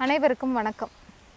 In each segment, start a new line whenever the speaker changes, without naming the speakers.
அனைவருக்கும் வணக்கம்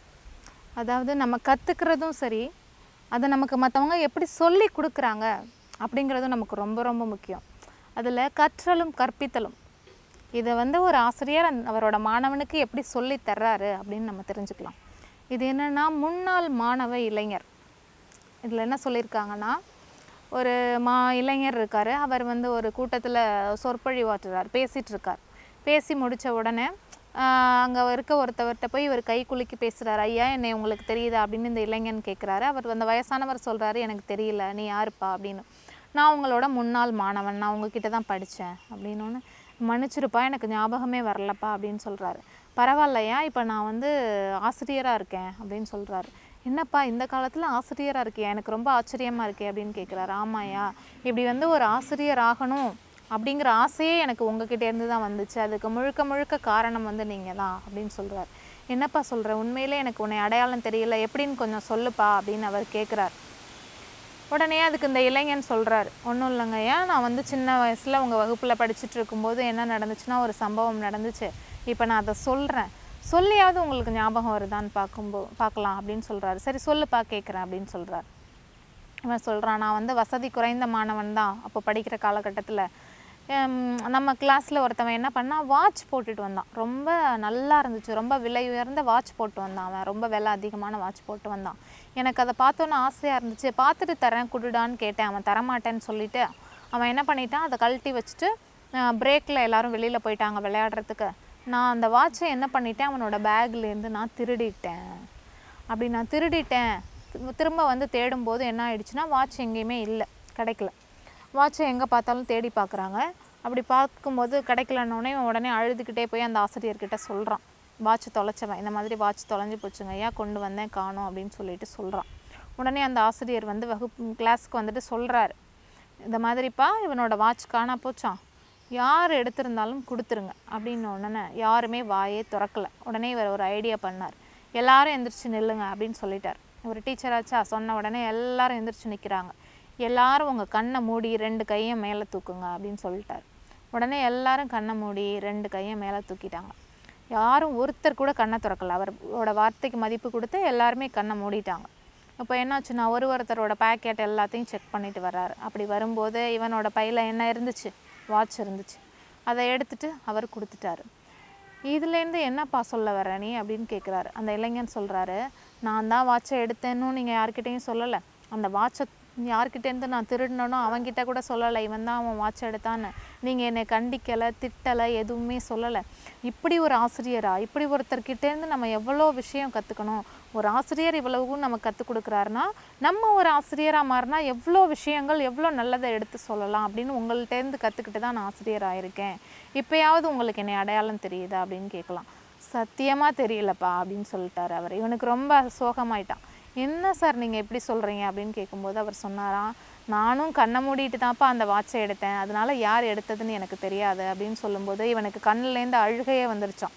அதாவது நம்ம கற்றுக்கிறதும் சரி அதை நமக்கு மற்றவங்க எப்படி சொல்லி கொடுக்குறாங்க அப்படிங்கிறதும் நமக்கு ரொம்ப ரொம்ப முக்கியம் அதில் கற்றலும் கற்பித்தலும் இதை வந்து ஒரு ஆசிரியர் அந்த- அவரோட மாணவனுக்கு எப்படி சொல்லி தர்றாரு அப்படின்னு நம்ம தெரிஞ்சுக்கலாம் இது என்னென்னா முன்னாள் மாணவ இளைஞர் இதில் என்ன சொல்லியிருக்காங்கன்னா ஒரு மா இளைஞர் இருக்கார் அவர் வந்து ஒரு கூட்டத்தில் சொற்பொழிவாற்றுறார் பேசிகிட்டு இருக்கார் பேசி முடித்த உடனே அங்கே இருக்க ஒருத்தவர்கிட்ட போய் இவர் கை குலுக்கி பேசுகிறார் ஐயா என்னை உங்களுக்கு தெரியுதா அப்படின்னு இந்த இளைஞன் கேட்குறாரு அவர் அந்த வயசானவர் சொல்கிறாரு எனக்கு தெரியல நீ யாருப்பா அப்படின்னு நான் உங்களோட முன்னாள் மாணவன் நான் உங்ககிட்ட தான் படித்தேன் அப்படின்னு மன்னிச்சிருப்பா எனக்கு ஞாபகமே வரலப்பா அப்படின்னு சொல்கிறாரு பரவாயில்லையா இப்போ நான் வந்து ஆசிரியராக இருக்கேன் அப்படின்னு சொல்கிறாரு என்னப்பா இந்த காலத்தில் ஆசிரியராக இருக்கியா எனக்கு ரொம்ப ஆச்சரியமாக இருக்கே அப்படின்னு கேட்குறாரு ஆமாயா இப்படி வந்து ஒரு ஆசிரியர் ஆகணும் அப்படிங்கிற ஆசையே எனக்கு உங்ககிட்ட இருந்து தான் வந்துச்சு அதுக்கு முழுக்க முழுக்க காரணம் வந்து நீங்கள் தான் அப்படின்னு சொல்கிறார் என்னப்பா சொல்கிற உண்மையிலே எனக்கு உன்னை அடையாளம் தெரியல எப்படின்னு கொஞ்சம் சொல்லுப்பா அப்படின்னு அவர் கேட்குறார் உடனே அதுக்கு இந்த இளைஞன் சொல்கிறார் ஒன்றும் இல்லைங்க ஏன் நான் வந்து சின்ன வயசில் உங்கள் வகுப்பில் படிச்சுட்டு இருக்கும்போது என்ன நடந்துச்சுன்னா ஒரு சம்பவம் நடந்துச்சு இப்போ நான் அதை சொல்கிறேன் சொல்லியாவது உங்களுக்கு ஞாபகம் வருதான்னு பார்க்கும்போ பார்க்கலாம் அப்படின்னு சொல்கிறாரு சரி சொல்லுப்பா கேட்குறேன் அப்படின்னு சொல்கிறார் இவன் சொல்கிறான் நான் வந்து வசதி குறைந்த மாணவன் தான் அப்போ படிக்கிற காலகட்டத்தில் நம்ம கிளாஸில் ஒருத்தவன் என்ன பண்ணால் வாட்ச் போட்டுட்டு வந்தான் ரொம்ப நல்லா இருந்துச்சு ரொம்ப விலை உயர்ந்த வாட்ச் போட்டு வந்தான் அவன் ரொம்ப விலை அதிகமான வாட்ச் போட்டு வந்தான் எனக்கு அதை பார்த்தோன்னே ஆசையாக இருந்துச்சு பார்த்துட்டு தரேன் குடுடான்னு கேட்டேன் அவன் தரமாட்டேன்னு சொல்லிட்டு அவன் என்ன பண்ணிட்டான் அதை கழட்டி வச்சுட்டு பிரேக்கில் எல்லாரும் வெளியில் போயிட்டாங்க விளையாடுறதுக்கு நான் அந்த வாட்சை என்ன பண்ணிட்டேன் அவனோட பேக்லேருந்து நான் திருடிட்டேன் அப்படி நான் திருடிட்டேன் திரும்ப- திரும்ப வந்து தேடும்போது என்ன ஆயிடுச்சுன்னா வாட்ச் எங்கேயுமே இல்லை கிடைக்கல வாட்சை எங்கே பார்த்தாலும் தேடி பார்க்குறாங்க அப்படி பார்க்கும்போது கிடைக்கலன்னொடனே இவன் உடனே அழுதுகிட்டே போய் அந்த ஆசிரியர்கிட்ட சொல்கிறான் வாட்ச் தொலைச்சவன் இந்த மாதிரி வாட்ச் தொலைஞ்சு போச்சுங்க ஐயா கொண்டு வந்தேன் காணோம் அப்படின்னு சொல்லிட்டு சொல்கிறான் உடனே அந்த ஆசிரியர் வந்து வகுப்பு கிளாஸ்க்கு வந்துட்டு சொல்கிறாரு இந்த மாதிரிப்பா இவனோட வாட்ச் காணா போச்சான் யார் எடுத்திருந்தாலும் கொடுத்துருங்க அப்படின்னு உடனே யாருமே வாயே திறக்கல உடனே இவர் ஒரு ஐடியா பண்ணார் எல்லாரும் எந்திரிச்சு நில்லுங்க அப்படின்னு சொல்லிட்டார் ஒரு டீச்சராச்சா சொன்ன உடனே எல்லாரும் எந்திரிச்சு நிற்கிறாங்க எல்லாரும் உங்கள் கண்ணை மூடி ரெண்டு கையை மேலே தூக்குங்க அப்படின்னு சொல்லிட்டார் உடனே எல்லாரும் கண்ணை மூடி ரெண்டு கையை மேலே தூக்கிட்டாங்க யாரும் ஒருத்தர் கூட கண்ணை திறக்கல அவரோட வார்த்தைக்கு மதிப்பு கொடுத்து எல்லாருமே கண்ணை மூடிட்டாங்க அப்போ என்னாச்சுன்னா ஒரு ஒருத்தரோட பேக்கெட் எல்லாத்தையும் செக் பண்ணிட்டு வர்றாரு அப்படி வரும்போது இவனோட பையில் என்ன இருந்துச்சு வாட்ச் இருந்துச்சு அதை எடுத்துட்டு அவர் கொடுத்துட்டாரு இதுலேருந்து என்னப்பா சொல்ல வர நீ அப்படின்னு கேட்குறாரு அந்த இளைஞன் சொல்கிறாரு நான் தான் வாட்சை எடுத்தேன்னு நீங்கள் யார்கிட்டயும் சொல்லலை அந்த வாட்சை யார்கிட்டேருந்து நான் திருடினனோ அவன்கிட்ட கூட சொல்லலை இவன் தான் அவன் வாட்ச் எடுத்தான்னு நீங்கள் என்னை கண்டிக்கலை திட்டலை எதுவுமே சொல்லலை இப்படி ஒரு ஆசிரியரா இப்படி ஒருத்தர்கிட்டேருந்து நம்ம எவ்வளோ விஷயம் கற்றுக்கணும் ஒரு ஆசிரியர் இவ்வளவும் நமக்கு கற்றுக் கொடுக்குறாருன்னா நம்ம ஒரு ஆசிரியராக மாறினா எவ்வளோ விஷயங்கள் எவ்வளோ நல்லதை எடுத்து சொல்லலாம் அப்படின்னு உங்கள்கிட்டேருந்து கற்றுக்கிட்டு தான் நான் ஆசிரியர் ஆயிருக்கேன் இப்போயாவது உங்களுக்கு என்னை அடையாளம் தெரியுதா அப்படின்னு கேட்கலாம் சத்தியமாக தெரியலப்பா அப்படின்னு சொல்லிட்டாரு அவர் இவனுக்கு ரொம்ப சோகமாயிட்டான் என்ன சார் நீங்கள் எப்படி சொல்கிறீங்க அப்படின்னு கேட்கும்போது அவர் சொன்னாராம் நானும் கண்ணை மூடிட்டு தான்ப்பா அந்த வாட்சை எடுத்தேன் அதனால யார் எடுத்ததுன்னு எனக்கு தெரியாது அப்படின்னு சொல்லும்போது இவனுக்கு கண்ணுலேருந்து அழுகையே வந்துருச்சான்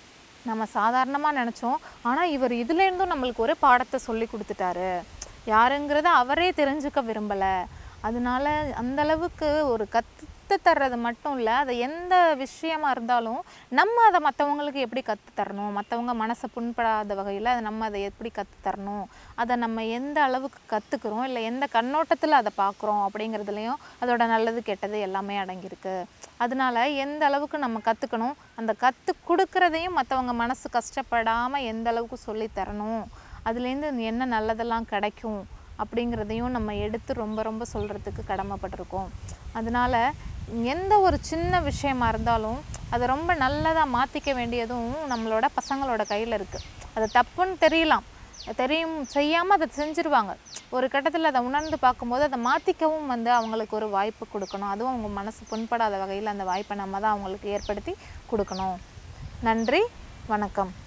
நம்ம சாதாரணமாக நினச்சோம் ஆனால் இவர் இதுலேருந்தும் நம்மளுக்கு ஒரு பாடத்தை சொல்லி கொடுத்துட்டாரு யாருங்கிறத அவரே தெரிஞ்சுக்க விரும்பலை அதனால அந்த அளவுக்கு ஒரு கற்று தர்றது மட்டும் இல்லை அதை எந்த விஷயமா இருந்தாலும் நம்ம அதை மற்றவங்களுக்கு எப்படி கற்று தரணும் மற்றவங்க மனசை புண்படாத வகையில் அதை நம்ம அதை எப்படி கற்று தரணும் அதை நம்ம எந்த அளவுக்கு கற்றுக்குறோம் இல்லை எந்த கண்ணோட்டத்தில் அதை பார்க்குறோம் அப்படிங்கிறதுலையும் அதோட நல்லது கெட்டது எல்லாமே அடங்கியிருக்கு அதனால எந்த அளவுக்கு நம்ம கற்றுக்கணும் அந்த கற்றுக் கொடுக்குறதையும் மற்றவங்க மனசு கஷ்டப்படாமல் எந்த அளவுக்கு சொல்லி தரணும் அதுலேருந்து என்ன நல்லதெல்லாம் கிடைக்கும் அப்படிங்கிறதையும் நம்ம எடுத்து ரொம்ப ரொம்ப சொல்கிறதுக்கு கடமைப்பட்டிருக்கோம் அதனால எந்த ஒரு சின்ன விஷயமா இருந்தாலும் அதை ரொம்ப நல்லதாக மாற்றிக்க வேண்டியதும் நம்மளோட பசங்களோட கையில் இருக்குது அது தப்புன்னு தெரியலாம் தெரியும் செய்யாமல் அதை செஞ்சுருவாங்க ஒரு கட்டத்தில் அதை உணர்ந்து பார்க்கும்போது அதை மாற்றிக்கவும் வந்து அவங்களுக்கு ஒரு வாய்ப்பு கொடுக்கணும் அதுவும் அவங்க மனசு புண்படாத வகையில் அந்த வாய்ப்பை நம்ம தான் அவங்களுக்கு ஏற்படுத்தி கொடுக்கணும் நன்றி வணக்கம்